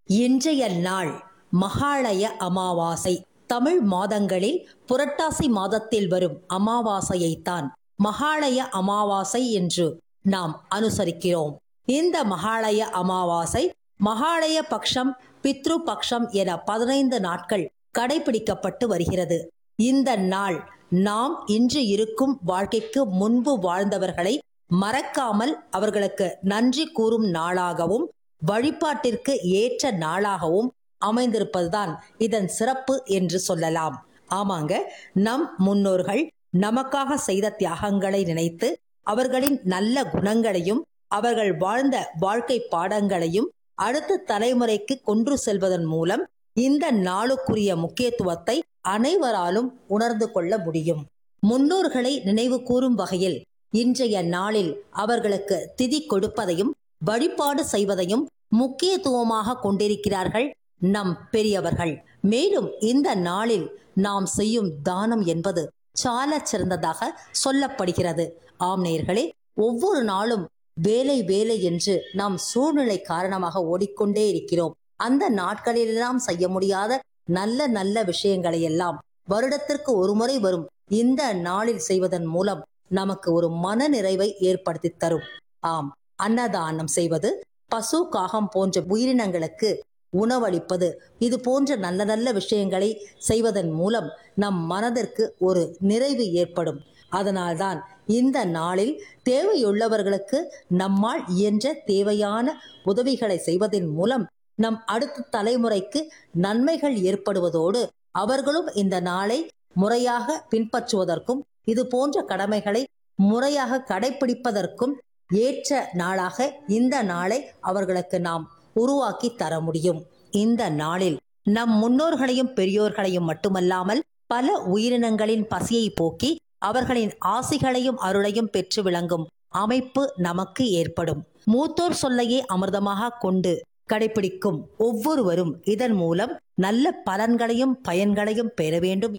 இன்றைய நாள் மகாளய அமாவாசை தமிழ் மாதங்களில் புரட்டாசி மாதத்தில் வரும் அமாவாசையைத்தான் மகாளய அமாவாசை என்று நாம் அனுசரிக்கிறோம் இந்த மகாளய அமாவாசை மகாளய பக்ஷம் பித்ரு பக்ஷம் என பதினைந்து நாட்கள் கடைபிடிக்கப்பட்டு வருகிறது இந்த நாள் நாம் இன்று இருக்கும் வாழ்க்கைக்கு முன்பு வாழ்ந்தவர்களை மறக்காமல் அவர்களுக்கு நன்றி கூறும் நாளாகவும் வழிபாட்டிற்கு ஏற்ற நாளாகவும் அமைந்திருப்பதுதான் இதன் சிறப்பு என்று சொல்லலாம் ஆமாங்க நம் முன்னோர்கள் நமக்காக செய்த தியாகங்களை நினைத்து அவர்களின் நல்ல குணங்களையும் அவர்கள் வாழ்ந்த வாழ்க்கை பாடங்களையும் அடுத்த தலைமுறைக்கு கொண்டு செல்வதன் மூலம் இந்த நாளுக்குரிய முக்கியத்துவத்தை அனைவராலும் உணர்ந்து கொள்ள முடியும் முன்னோர்களை நினைவு கூறும் வகையில் இன்றைய நாளில் அவர்களுக்கு திதி கொடுப்பதையும் வழிபாடு செய்வதையும் முக்கியத்துவமாக கொண்டிருக்கிறார்கள் நம் பெரியவர்கள் மேலும் இந்த நாளில் நாம் செய்யும் தானம் என்பது சால சிறந்ததாக சொல்லப்படுகிறது ஆம் நேயர்களே ஒவ்வொரு நாளும் வேலை வேலை என்று நாம் சூழ்நிலை காரணமாக ஓடிக்கொண்டே இருக்கிறோம் அந்த நாட்களிலெல்லாம் செய்ய முடியாத நல்ல நல்ல விஷயங்களை எல்லாம் வருடத்திற்கு ஒரு முறை வரும் இந்த நாளில் செய்வதன் மூலம் நமக்கு ஒரு மன நிறைவை ஏற்படுத்தி தரும் ஆம் அன்னதானம் செய்வது பசு காகம் போன்ற உயிரினங்களுக்கு உணவளிப்பது இது போன்ற நல்ல நல்ல விஷயங்களை செய்வதன் மூலம் நம் மனதிற்கு ஒரு நிறைவு ஏற்படும் அதனால்தான் இந்த நாளில் தேவையுள்ளவர்களுக்கு நம்மால் இயன்ற தேவையான உதவிகளை செய்வதன் மூலம் நம் அடுத்த தலைமுறைக்கு நன்மைகள் ஏற்படுவதோடு அவர்களும் இந்த நாளை முறையாக பின்பற்றுவதற்கும் இது போன்ற கடமைகளை முறையாக கடைபிடிப்பதற்கும் ஏற்ற நாளாக இந்த நாளை அவர்களுக்கு நாம் உருவாக்கி தர முடியும் இந்த நாளில் நம் முன்னோர்களையும் பெரியோர்களையும் மட்டுமல்லாமல் பல உயிரினங்களின் பசியை போக்கி அவர்களின் ஆசிகளையும் அருளையும் பெற்று விளங்கும் அமைப்பு நமக்கு ஏற்படும் மூத்தோர் சொல்லையே அமிர்தமாக கொண்டு கடைபிடிக்கும் ஒவ்வொருவரும் இதன் மூலம் நல்ல பலன்களையும் பயன்களையும் பெற வேண்டும்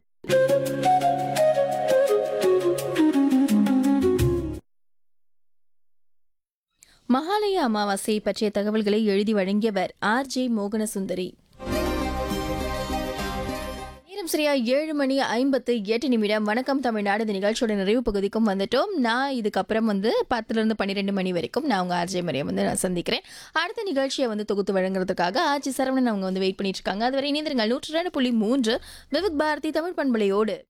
மகாலய அமாவாசை பற்றிய தகவல்களை எழுதி வழங்கியவர் ஆர் ஜே மோகனசுந்தரி நேரம் சரியா ஏழு மணி ஐம்பத்து எட்டு நிமிடம் வணக்கம் தமிழ்நாடு இந்த நிகழ்ச்சியோட நிறைவு பகுதிக்கும் வந்துட்டோம் நான் இதுக்கப்புறம் வந்து பத்துல இருந்து பன்னிரெண்டு மணி வரைக்கும் நான் உங்க ஆர்ஜே மரியம் வந்து நான் சந்திக்கிறேன் அடுத்த நிகழ்ச்சியை வந்து தொகுத்து வழங்குறதுக்காக ஆர்ஜி சரவணன் அவங்க வந்து வெயிட் பண்ணிட்டு இருக்காங்க அதுவரை இணைந்திருங்கள் நூற்று ரெண்டு புள்ளி மூன்று விவித் பாரதி தமிழ் பண்பலையோடு